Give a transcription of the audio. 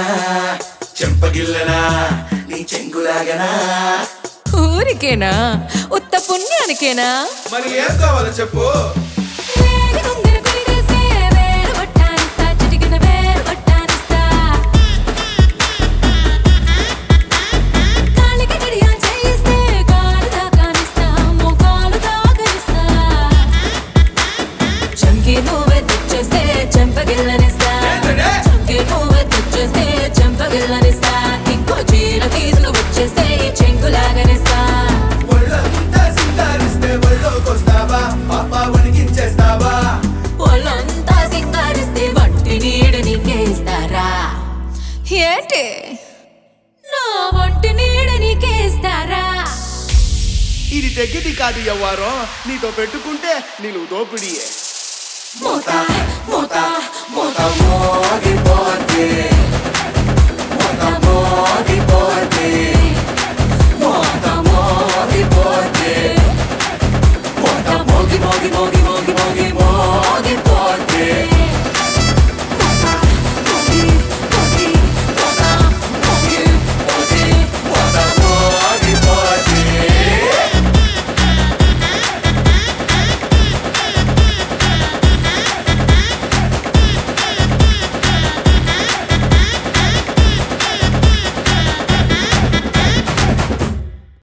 చెంగులాగనా చెంపగిల్లనా నీ చెంగులాగనా ఊరికేనా ఉత్త పుణ్యానికేనా మరి ఏం కావాలో చెప్పు వేడి గుంగర కులిగేస్తే వేరు కొట్టానిస్తా, చిటికెన వేరు కొట్టానిస్తా. కాలికి గడియాలు చేయిస్తే కాలు దాకానిస్తా, మోకాలు దాకనిస్తా. చంకి నువ్వే తెచ్చేస్తే చెంపగిల్లనిస్తా ఏంటంటే? చంకి నువ్వే తెచ్చేస్తే చెంపగిల్లనిస్తా ఇంకో చీర తీసుకువచ్చేస్తే ఈ చెంగులాగనిస్తా ఒళ్ళంతా సింగారిస్తే ఒళ్ళోకొస్తావా పాప వణికించేస్తావా వాళ్ళంతా సింగారిస్తే వంటి నీడ నీకేస్తారా ఏంటి నా వంటి నీడ నీకేస్తారా ఇది తెగ్గిది కాదు ఎవ్వారో నీతో పెట్టుకుంటే నీళ్ళు దోపిడియే మూత మూత మూత మోగిపోతే మూత మోగిపోతే మూత మోగిపోతే మూత మోగి మోగి మోగి మోగి మోగి మోగిపోతే